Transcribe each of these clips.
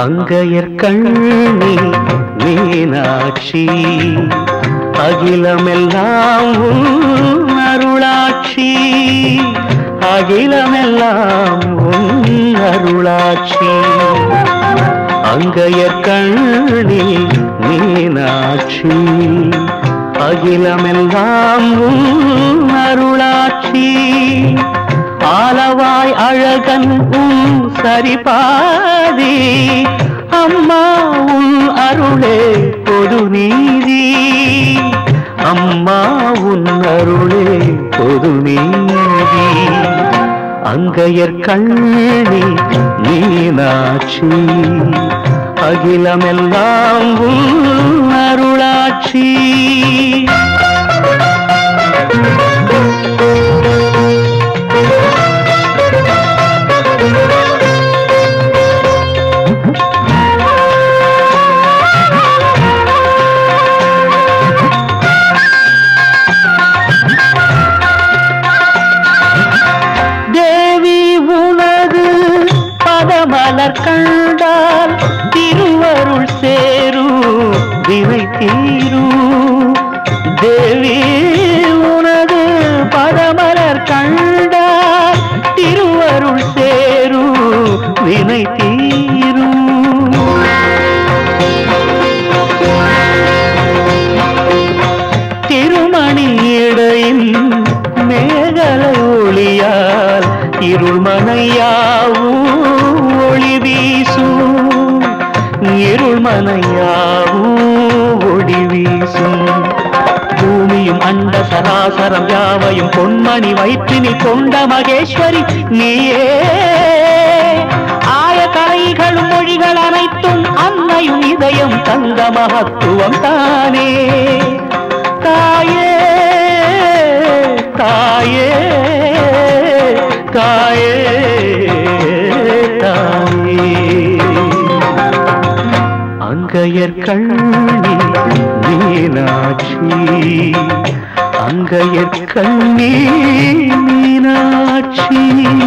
அங்கையர் கண்ணி மீனாட்சி அகிலமெல்லாம் உன் அருளாட்சி அகிலமெல்லாம் உன் அருளாட்சி அங்கையர் கண்ணி மீனாட்சி அகிலமெல்லாம் உன் அருளாட்சி ஆலவாய் அழகன் உன் சரிபாதி அம்மா உன் அருளே பொது நீதி அம்மா உன் அருளே பொது நீதி அங்கையர் கண்ணி மீனாட்சி அகிலமெல்லாம் உன் அருளாட்சி தேவி உனது பதமலர் கண்டால் திருவருள் சேரும் வினை தீரும் தேவி உனது பதமலர் கண்டால் திருவருள் சேரும் வினை தீரும் திருமணி இடையின் மேகலை ஒளியால் இருள்மனையாவும் ஒளி வீசும் இருள்மனையாவும் ஒளி வீசும் பூமியும் அண்ட சராசரம் யாவையும் பொன்மணி வயிற்றினில் கொண்ட மகேஸ்வரி நீயே ஆய கலைகளும் மொழிகள் அனைத்தும் அன்னையும் இதயம் தந்த மகத்துவம் தானே தாயே தாயே தாயே தாயே அங்கையர் கண்ணி மீனாட்சி அங்கையர் கண்ணி மீனாட்சி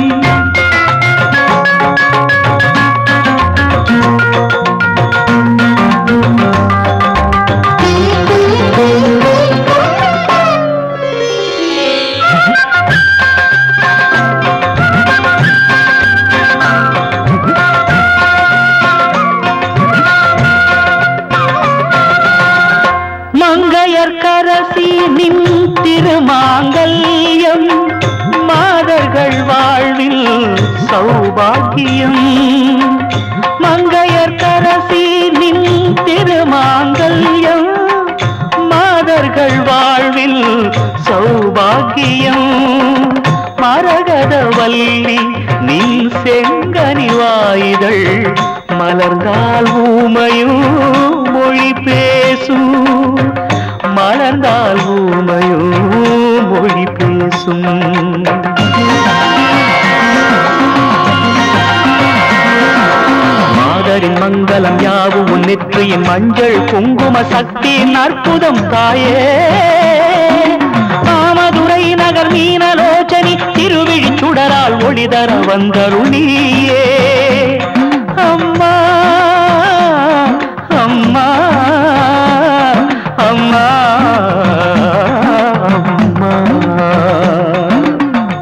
மங்கையர்கரசி நின் திருமாங்கல்யம் மாதர்கள் வாழ்வில் சௌபாகியம் மங்கையர்கரசி நின் திருமாங்கல்யம் மாதர்கள் வாழ்வில் சௌபாகியம் மரகதவல்லி நீ செங்கனி வாய்கள் மலர்ந்தால் ஊமையும் மொழி பேசும் மலர்ந்தால் ஊமையும் மொழி பேசும் மாதரின் மங்களம் யாவும் உன் நெற்றியின் மஞ்சள் குங்கும சக்தியின் அற்புதம் தாயே மாமதுரை நகர் மீனலோச்சனி திருவிழி சுடரால் ஒளிதர வந்தருள் நீயே அம்மா அம்மா அம்மா அம்மா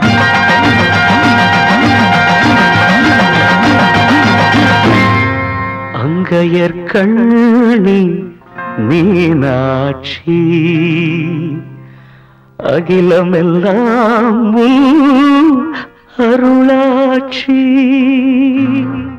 அங்கையர் கண்ணி மீனாட்சி அகிலமெல்லாம் உன் அருளாட்சி